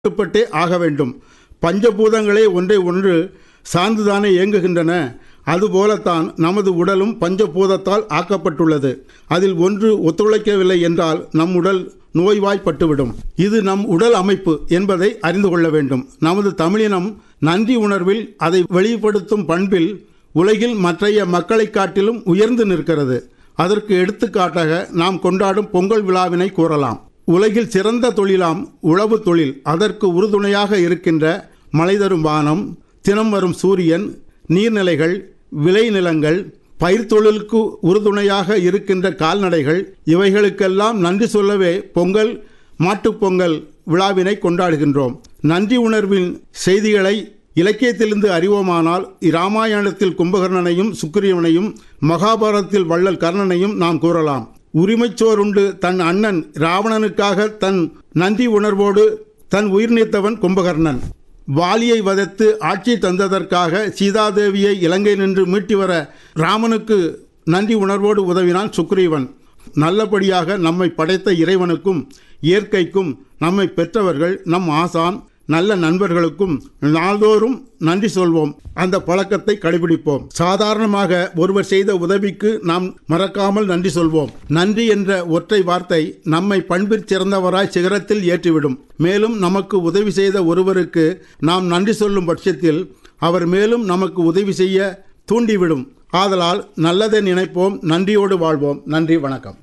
கட்டுப்பட்டே ஆக வேண்டும் பஞ்சபூதங்களே ஒன்றை ஒன்று சார்ந்துதானே இயங்குகின்றன அதுபோலத்தான் நமது உடலும் பஞ்சபூதத்தால் ஆக்கப்பட்டுள்ளது அதில் ஒன்று ஒத்துழைக்கவில்லை என்றால் நம் உடல் நோய்வாய்ப்பட்டுவிடும் இது நம் உடல் அமைப்பு என்பதை அறிந்து கொள்ள வேண்டும் நமது தமிழினம் நன்றி உணர்வில் அதை வெளிப்படுத்தும் பண்பில் உலகில் மற்றைய மக்களைக் காட்டிலும் உயர்ந்து நிற்கிறது அதற்கு எடுத்துக்காட்டாக நாம் கொண்டாடும் பொங்கல் விழாவினை கூறலாம் உலகில் சிறந்த தொழிலாம் உழவு தொழில் அதற்கு உறுதுணையாக இருக்கின்ற மழை தரும் வானம் தினம் வரும் சூரியன் நீர்நிலைகள் விளைநிலங்கள் பயிர் தொழிலுக்கு உறுதுணையாக இருக்கின்ற கால்நடைகள் இவைகளுக்கெல்லாம் நன்றி சொல்லவே பொங்கல் மாட்டுப் பொங்கல் விழாவினை கொண்டாடுகின்றோம் நன்றி உணர்வின் செய்திகளை இலக்கியத்திலிருந்து அறிவோமானால் இராமாயணத்தில் கும்பகர்ணனையும் சுக்கிரியவனையும் மகாபாரதத்தில் வள்ளல் கர்ணனையும் நாம் கூறலாம் உரிமைச்சோருண்டு தன் அண்ணன் ராவணனுக்காக தன் நன்றி உணர்வோடு தன் உயிர் நீத்தவன் கும்பகர்ணன் வாலியை வதைத்து ஆட்சி தந்ததற்காக சீதாதேவியை இலங்கை நின்று மீட்டி வர ராமனுக்கு நன்றி உணர்வோடு உதவினான் சுக்ரீவன் நல்லபடியாக நம்மை படைத்த இறைவனுக்கும் இயற்கைக்கும் நம்மை பெற்றவர்கள் நம் ஆசான் நல்ல நண்பர்களுக்கும் நாள்தோறும் நன்றி சொல்வோம் அந்த பழக்கத்தை கடைபிடிப்போம் சாதாரணமாக ஒருவர் செய்த உதவிக்கு நாம் மறக்காமல் நன்றி சொல்வோம் நன்றி என்ற ஒற்றை வார்த்தை நம்மை பண்பிற் சிறந்தவராய் சிகரத்தில் ஏற்றிவிடும் மேலும் நமக்கு உதவி செய்த ஒருவருக்கு நாம் நன்றி சொல்லும் பட்சத்தில் அவர் மேலும் நமக்கு உதவி செய்ய தூண்டிவிடும் ஆதலால் நல்லதை நினைப்போம் நன்றியோடு வாழ்வோம் நன்றி வணக்கம்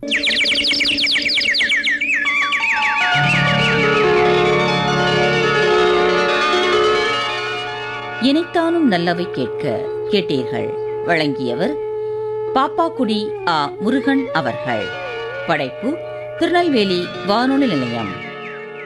இனைத்தானும் நல்லவை கேட்க கேட்டீர்கள் வழங்கியவர் பாப்பாக்குடி ஆ முருகன் அவர்கள் படைப்பு திருநெல்வேலி வானொலி நிலையம்